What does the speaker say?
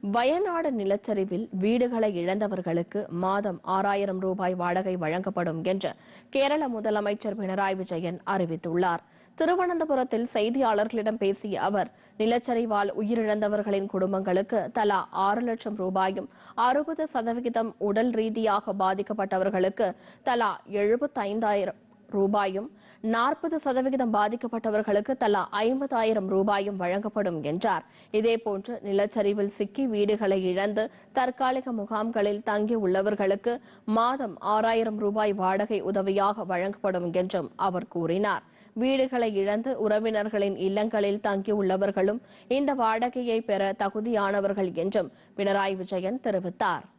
வயநாடு நிலச்சரிவில் வீடுகளை இழந்தவர்களுக்கு மாதம் ஆறாயிரம் ரூபாய் வாடகை வழங்கப்படும் என்று கேரள முதலமைச்சர் பினராயி விஜயன் அறிவித்துள்ளார் திருவனந்தபுரத்தில் செய்தியாளர்களிடம் பேசிய அவர் நிலச்சரிவால் உயிரிழந்தவர்களின் குடும்பங்களுக்கு தலா ஆறு லட்சம் ரூபாயும் அறுபது சதவிகிதம் உடல் ரீதியாக பாதிக்கப்பட்டவர்களுக்கு தலா எழுபத்தைந்தாயிரம் ரூபாயும் நாற்பது சதவிகிதம் பாதிக்கப்பட்டவர்களுக்கு தலா ஐம்பதாயிரம் ரூபாயும் வழங்கப்படும் என்றார் இதேபோன்று நிலச்சரிவில் சிக்கி வீடுகளை இழந்து தற்காலிக முகாம்களில் தங்கி உள்ளவர்களுக்கு மாதம் ஆறாயிரம் ரூபாய் வாடகை உதவியாக வழங்கப்படும் என்றும் அவர் கூறினார் வீடுகளை இழந்து உறவினர்களின் இல்லங்களில் தங்கியுள்ளவர்களும் இந்த வாடகையை பெற தகுதியானவர்கள் என்றும் பினராயி விஜயன் தெரிவித்தார்